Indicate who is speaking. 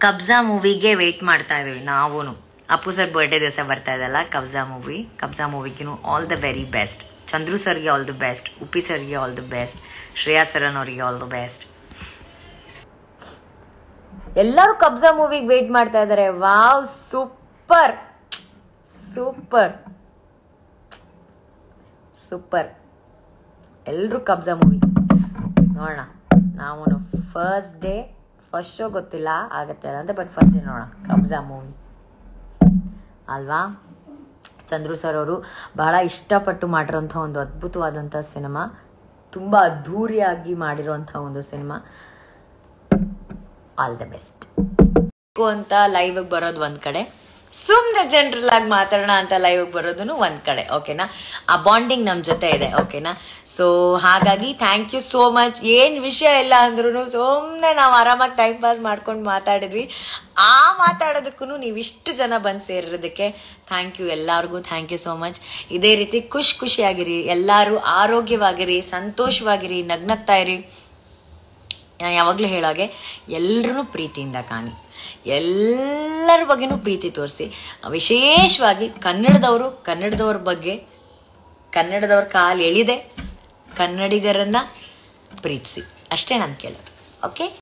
Speaker 1: ಕಬ್ಜಾ ಮೂವಿಗೆ wait ಮಾಡ್ತಾ ಇದೀವಿ ನಾವೂ ಅಪ್ಪು ಸರ್ ಬರ್ಡೇ ದಿವಸ ಬರ್ತಾ ಇದೆಲ್ಲ ಕಬ್ಜಾ ಮೂವಿ ಕಬ್ಜಾ ಮೂವಿಗೂ all the very best Chandru ಸರ್ಗೆ ಆಲ್ ದ ಬೆಸ್ಟ್ ಉಪ್ಪಿ ಸರ್ಗೆ all the best Shreya Saran ಅವರಿಗೆ ಆಲ್ ದ ಬೆಸ್ಟ್ ಎಲ್ಲರೂ ಕಬ್ಜಾ ಮೂವಿಗೆ ವೇಟ್ ಮಾಡ್ತಾ ಇದ್ದಾರೆ ವಾವ್ ಸೂಪರ್ ಸೂಪರ್ ಸೂಪರ್ ಎಲ್ಲರೂ ಕಬ್ಜಾ ಮೂವಿ ನೋಡೋಣ ನಾವು ಫಸ್ಟ್ ಡೇ ಫಸ್ಟ್ ಶೋ ಗೊತ್ತಿಲ್ಲ ಆಗತ್ತೆ ಅಂತ ಬಟ್ ಫಸ್ಟ್ ಡೇ ನೋಡೋಣ ಕಬ್ಜಾ ಮೂವಿ ಅಲ್ವಾ ಚಂದ್ರು ಸರ್ ಅವರು ಬಹಳ ಇಷ್ಟಪಟ್ಟು ಮಾಡಿರೋಂಥ ಒಂದು ಅದ್ಭುತವಾದಂಥ ಸಿನಿಮಾ ತುಂಬ ಅದ್ಧೂರಿಯಾಗಿ ಮಾಡಿರೋಂಥ ಒಂದು ಸಿನಿಮಾ ಆಲ್ ದ ಬೆಸ್ಟ್ ಅಂತ ಲೈವ್ ಬರೋದು ಒಂದ್ ಕಡೆ ಸುಮ್ಮನೆ ಜನರಲ್ ಆಗಿ ಮಾತಾಡೋಣ ಅಂತ ಲೈವ್ ಬರೋದು ಒಂದ್ ಕಡೆ ಓಕೆನಾ ಆ ಬಾಂಡಿಂಗ್ ನಮ್ ಜೊತೆ ಇದೆ ಓಕೆನಾ ಸೊ ಹಾಗಾಗಿ ಥ್ಯಾಂಕ್ ಯು ಸೋ ಮಚ್ ಏನ್ ವಿಷಯ ಇಲ್ಲ ಅಂದ್ರೂ ಸುಮ್ಮನೆ ನಾವು ಆರಾಮಾಗಿ ಟೈಮ್ ಪಾಸ್ ಮಾಡ್ಕೊಂಡು ಮಾತಾಡಿದ್ವಿ ಆ ಮಾತಾಡೋದಕ್ಕೂ ನೀವು ಇಷ್ಟು ಜನ ಬಂದು ಸೇರಿರೋದಕ್ಕೆ ಥ್ಯಾಂಕ್ ಯು ಎಲ್ಲರಿಗೂ ಥ್ಯಾಂಕ್ ಯು ಸೋ ಮಚ್ ಇದೇ ರೀತಿ ಖುಷಿ ಖುಷಿಯಾಗಿರಿ ಎಲ್ಲರೂ ಆರೋಗ್ಯವಾಗಿರಿ ಸಂತೋಷವಾಗಿರಿ ನಗ್ನಗ್ತಾ ಇರಿ ನಾನು ಯಾವಾಗಲೂ ಹೇಳಾಗೆ ಎಲ್ಲರೂ ಪ್ರೀತಿಯಿಂದ ಕಾಣಿ ಎಲ್ಲರ ಬಗ್ಗೆನೂ ಪ್ರೀತಿ ತೋರಿಸಿ ವಿಶೇಷವಾಗಿ ಕನ್ನಡದವರು ಕನ್ನಡದವ್ರ ಬಗ್ಗೆ ಕನ್ನಡದವ್ರ ಕಾಲು ಎಳಿದೆ ಕನ್ನಡಿಗರನ್ನ ಪ್ರೀತಿಸಿ ಅಷ್ಟೇ ನಾನು ಕೇಳೋದು ಓಕೆ